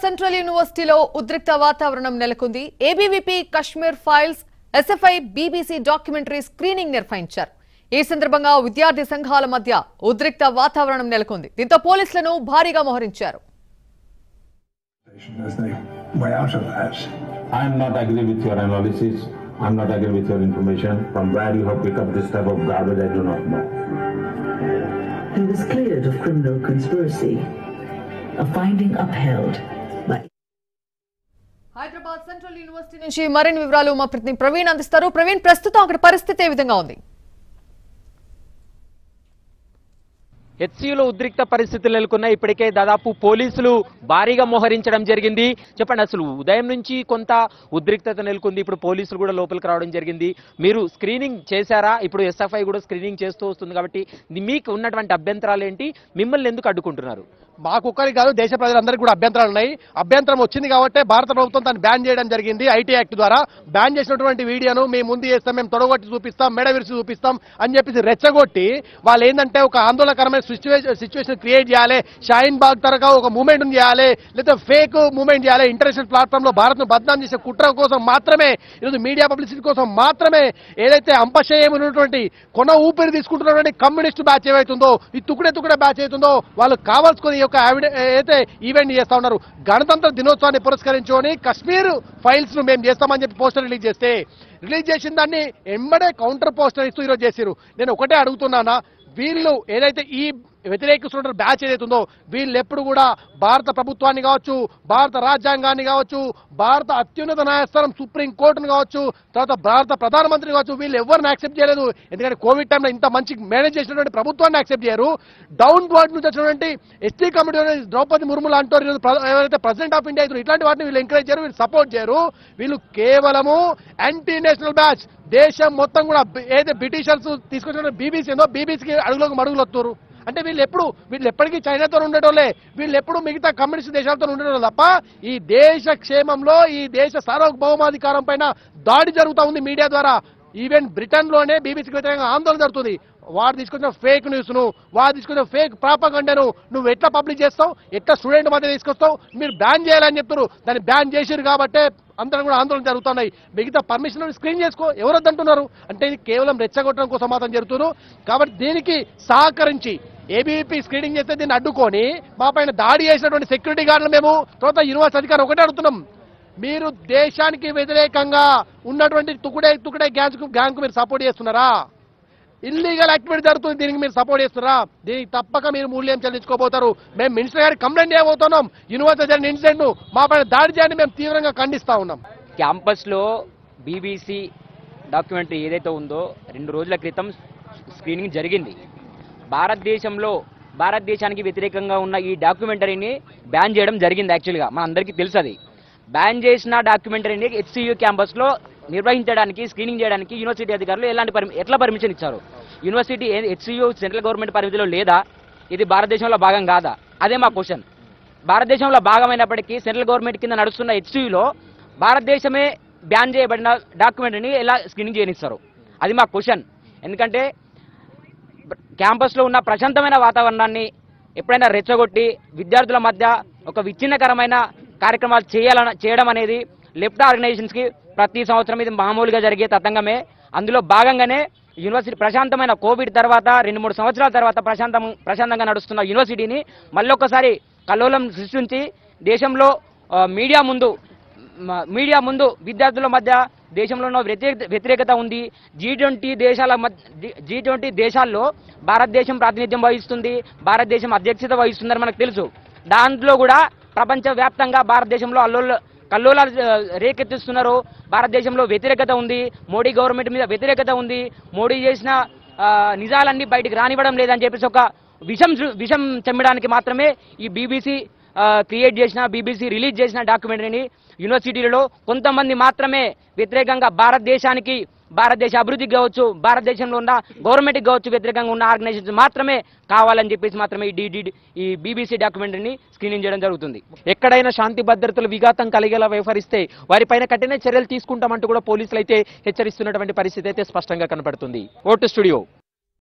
Central యూనివర్సిటీలో ఉద్రిక్త వాతావరణం నెలకొంది ABVP Kashmir Files SFI BBC documentary screening నిర్వహించారు ఈ సందర్భంగా విద్యార్థి సంఘాల మధ్య ఉద్రిక్త వాతావరణం నెలకొంది దీంతో పోలీసులను భారీగా మోహరించారు as they way out of that. I'm not agree with your analysis. I'm not agree with your information. From where you have picked up this type of garbage, I do not know. He was cleared of criminal conspiracy, a finding upheld by Hyderabad central university నుంచి మరిన్ని వివరాలు మా ప్రతినిధి ప్రవీణ్ అందిస్తారు ప్రవీణ్ ప్రస్తుతం అక్కడ పరిస్థితి ఏ విధంగా ఉంది హెచ్సియులో ఉద్రిక్త పరిస్థితులు నెలకొన్నాయి ఇప్పటికే దాదాపు పోలీసులు భారీగా మోహరించడం జరిగింది చెప్పండి అసలు ఉదయం నుంచి కొంత ఉద్రిక్తత నెలకొంది ఇప్పుడు పోలీసులు కూడా లోపలికి రావడం జరిగింది మీరు స్క్రీనింగ్ చేశారా ఇప్పుడు ఎస్ఎఫ్ఐ కూడా స్క్రీనింగ్ చేస్తూ వస్తుంది కాబట్టి మీకు ఉన్నటువంటి అభ్యంతరాలు ఏంటి మిమ్మల్ని ఎందుకు అడ్డుకుంటున్నారు మాకు ఒక్కరికి కాదు దేశ ప్రజలందరికీ కూడా అభ్యంతరాలు ఉన్నాయి అభ్యంతరం వచ్చింది కాబట్టి భారత ప్రభుత్వం దాన్ని బ్యాన్ చేయడం జరిగింది ఐటీ యాక్ట్ ద్వారా బ్యాన్ చేసినటువంటి వీడియోను మేము ముందు చేస్తాం మేము తొడగొట్టి చూపిస్తాం మెడ విరిచి చూపిస్తాం అని చెప్పేసి రెచ్చగొట్టి వాళ్ళు ఏంటంటే ఒక ఆందోళనకరమైన సిచ్యువేషన్ సిచ్యువేషన్ క్రియేట్ చేయాలి షాయిన్ బాగ్ తరగా ఒక మూమెంట్ చేయాలి లేదా ఫేక్ మూమెంట్ చేయాలి ఇంటర్నేషనల్ ప్లాట్ఫామ్ లో భారత్ ను బద్నాం చేసే కుట్ర కోసం మాత్రమే ఈరోజు మీడియా పబ్లిసిటీ కోసం మాత్రమే ఏదైతే అంపశయం ఉన్నటువంటి కొన ఊపిరి తీసుకుంటున్నటువంటి కమ్యూనిస్ట్ బ్యాచ్ ఏవైతుందో ఈ తుకుడే తుకుడే బ్యాచ్ అవుతుందో వాళ్ళు కావాల్సుకొని ఈ యొక్క ఆవిడ ఏదైతే ఈవెంట్ చేస్తా ఉన్నారు గణతంత్ర దినోత్సవాన్ని పురస్కరించుకొని కశ్మీర్ ఫైల్స్ ను మేము చేస్తామని చెప్పి పోస్టర్ రిలీజ్ చేస్తే రిలీజ్ చేసిన దాన్ని ఎంబడే కౌంటర్ పోస్టర్ ఇస్తూ ఈరోజు చేసిరు నేను ఒకటే అడుగుతున్నానా వీళ్ళు ఏదైతే ఈ వ్యతిరేకిస్తున్న బ్యాచ్ ఏదైతే ఉందో వీళ్ళు ఎప్పుడు కూడా భారత ప్రభుత్వాన్ని కావచ్చు భారత రాజ్యాంగాన్ని కావచ్చు భారత అత్యున్నత న్యాయస్థానం సుప్రీం కోర్టును కావచ్చు తర్వాత భారత ప్రధానమంత్రి కావచ్చు వీళ్ళు ఎవరిని యాక్సెప్ట్ చేయలేదు ఎందుకంటే కోవిడ్ టైంలో ఇంత మంచి మేనేజ్ చేసినటువంటి ప్రభుత్వాన్ని యాక్సెప్ట్ చేయరు డౌన్ వర్డ్ నుంచి వచ్చినటువంటి ఎస్టీ కమిటీ ద్రౌపది ముర్ము లాంటి వారు ఈరోజు ప్ర- ఎవరైతే ప్రెసిడెంట్ ఆఫ్ ఇండియా అవుతారో ఇట్లాంటి వాటిని వీళ్ళు ఎంకరేజ్ చేయరు వీళ్ళు సపోర్ట్ చేయరు వీళ్ళు కేవలము యాంటీ నేషనల్ బ్యాచ్ దేశం మొత్తం కూడా బి- ఏదైతే బ్రిటిషర్స్ తీసుకొచ్చిన బీబీసీ ఏందో బీబీసీకి అడుగులోకి మడుగులు వస్తారు అంటే వీళ్ళు ఎప్పుడు వీళ్ళు ఎప్పటికీ చైనాతో ఉండేటోళ్ళే వీళ్ళు ఎప్పుడు మిగతా కమ్యూనిస్ట్ దేశాలతో ఉండేటోళ్ళు తప్ప ఈ దేశ క్షేమంలో ఈ దేశ సార్వభౌమాధికారం పైన దాడి జరుగుతూ ఉంది మీడియా ద్వారా ఈవెన్ బ్రిటన్ లోనే బీబీసీకి వ్యతిరేకంగా ఆందోళన జరుగుతుంది వాడు తీసుకొచ్చిన ఫేక్ న్యూస్ ను వాడు తీసుకొచ్చిన ఫేక్ ప్రాపగండను నువ్వు ఎట్లా పబ్లిష్ చేస్తావు ఎట్లా స్టూడెంట్ మధ్య తీసుకొస్తావు మీరు బ్యాన్ చేయాలని చెప్తారు దాన్ని బ్యాన్ చేసిరు కాబట్టే అందరం కూడా ఆందోళన జరుగుతున్నాయి మిగతా పర్మిషన్ స్క్రీన్ చేసుకో ఎవరు వద్దంటున్నారు అంటే ఇది కేవలం రెచ్చగొట్టడం కోసం మాత్రం జరుగుతున్నారు కాబట్టి దీనికి సహకరించి ఏబీపీ స్క్రీనింగ్ చేస్తే దీన్ని అడ్డుకొని మా పైన దాడి చేసినటువంటి సెక్యూరిటీ గార్డులు మేము తర్వాత యూనివర్సిటీ అధికారులు ఒకటే అడుగుతున్నాం మీరు దేశానికి వ్యతిరేకంగా ఉన్నటువంటి తుకుడే తుకుడే గ్యాంగ్ గ్యాంగ్ మీరు సపోర్ట్ చేస్తున్నారా ఇల్లీగల్ యాక్టివిటీ జరుగుతుంది దీనికి మీరు సపోర్ట్ చేస్తున్నారా దీనికి తప్పక మీరు మూల్యం చెల్లించుకోబోతారు మేము మినిస్టర్ గారికి కంప్లైంట్ చేయబోతున్నాం యూనివర్సిటీ జరిగిన ఇన్సిడెంట్ ను మా పైన దాడి చేయండి మేము తీవ్రంగా ఖండిస్తా ఉన్నాం క్యాంపస్లో బీబీసీ డాక్యుమెంటరీ ఏదైతే ఉందో రెండు రోజుల క్రితం స్క్రీనింగ్ జరిగింది భారతదేశంలో భారతదేశానికి వ్యతిరేకంగా ఉన్న ఈ డాక్యుమెంటరీని బ్యాన్ చేయడం జరిగింది యాక్చువల్గా మన అందరికీ తెలుసు అది బ్యాన్ చేసిన డాక్యుమెంటరీని హెచ్సియు క్యాంపస్లో నిర్వహించడానికి స్క్రీనింగ్ చేయడానికి యూనివర్సిటీ అధికారులు ఎలాంటి పర్మి ఎట్లా పర్మిషన్ ఇచ్చారు యూనివర్సిటీ హెచ్సియు సెంట్రల్ గవర్నమెంట్ పరిధిలో లేదా ఇది భారతదేశంలో భాగం కాదా అదే మా క్వశ్చన్ భారతదేశంలో భాగమైనప్పటికీ సెంట్రల్ గవర్నమెంట్ కింద నడుస్తున్న హెచ్సియులో భారతదేశమే బ్యాన్ చేయబడిన డాక్యుమెంట్ని ఎలా స్క్రీనింగ్ చేయనిస్తారు అది మా క్వశ్చన్ ఎందుకంటే క్యాంపస్లో ఉన్న ప్రశాంతమైన వాతావరణాన్ని ఎప్పుడైనా రెచ్చగొట్టి విద్యార్థుల మధ్య ఒక విచ్ఛిన్నకరమైన కార్యక్రమాలు చేయాల చేయడం అనేది లెఫ్ట్ ఆర్గనైజేషన్స్కి ప్రతి సంవత్సరం ఇది మామూలుగా జరిగే తతంగమే అందులో భాగంగానే యూనివర్సిటీ ప్రశాంతమైన కోవిడ్ తర్వాత రెండు మూడు సంవత్సరాల తర్వాత ప్రశాంతం ప్రశాంతంగా నడుస్తున్న యూనివర్సిటీని మళ్ళొక్కసారి కల్లోలం సృష్టించి దేశంలో ఆ, మీడియా ముందు మ- మీడియా ముందు విద్యార్థుల మధ్య దేశంలో ఉన్న వ్యతిరేక వ్యతిరేకత ఉంది జీ ట్వంటీ దేశాల మధ్య జీ ట్వంటీ దేశాల్లో భారతదేశం ప్రాతినిధ్యం వహిస్తుంది భారతదేశం అధ్యక్షత వహిస్తుందని మనకు తెలుసు దాంట్లో కూడా ప్రపంచ వ్యాప్తంగా భారతదేశంలో అల్లోల కల్లోలాలు ఆ, రేకెత్తిస్తున్నారు భారతదేశంలో వ్యతిరేకత ఉంది మోడీ గవర్నమెంట్ మీద వ్యతిరేకత ఉంది మోడీ చేసిన ఆ, నిజాలన్నీ బయటికి రానివ్వడం లేదని చెప్పేసి ఒక విషం చూ- విషం చెమ్మడానికి మాత్రమే ఈ బీబీసీ క్రియేట్ చేసిన బీబీసీ రిలీజ్ చేసిన డాక్యుమెంటరీని యూనివర్సిటీలలో కొంతమంది మాత్రమే వ్యతిరేకంగా భారతదేశానికి భారతదేశ అభివృద్ధికి కావచ్చు భారతదేశంలో ఉన్న గవర్నమెంట్కి కావచ్చు వ్యతిరేకంగా ఉన్న ఆర్గనైజేషన్ మాత్రమే కావాలని చెప్పేసి మాత్రమే ఈ డిడి ఈ బీబీసీ డాక్యుమెంటరీని స్క్రీనింగ్ చేయడం జరుగుతుంది ఎక్కడైనా శాంతి భద్రతలు విఘాతం కలిగేలా వ్యవహరిస్తే వారిపైన కఠిన చర్యలు తీసుకుంటామంటూ కూడా పోలీసులు అయితే హెచ్చరిస్తున్నటువంటి పరిస్థితి అయితే స్పష్టంగా కనపడుతుంది ఓటు స్టూడియో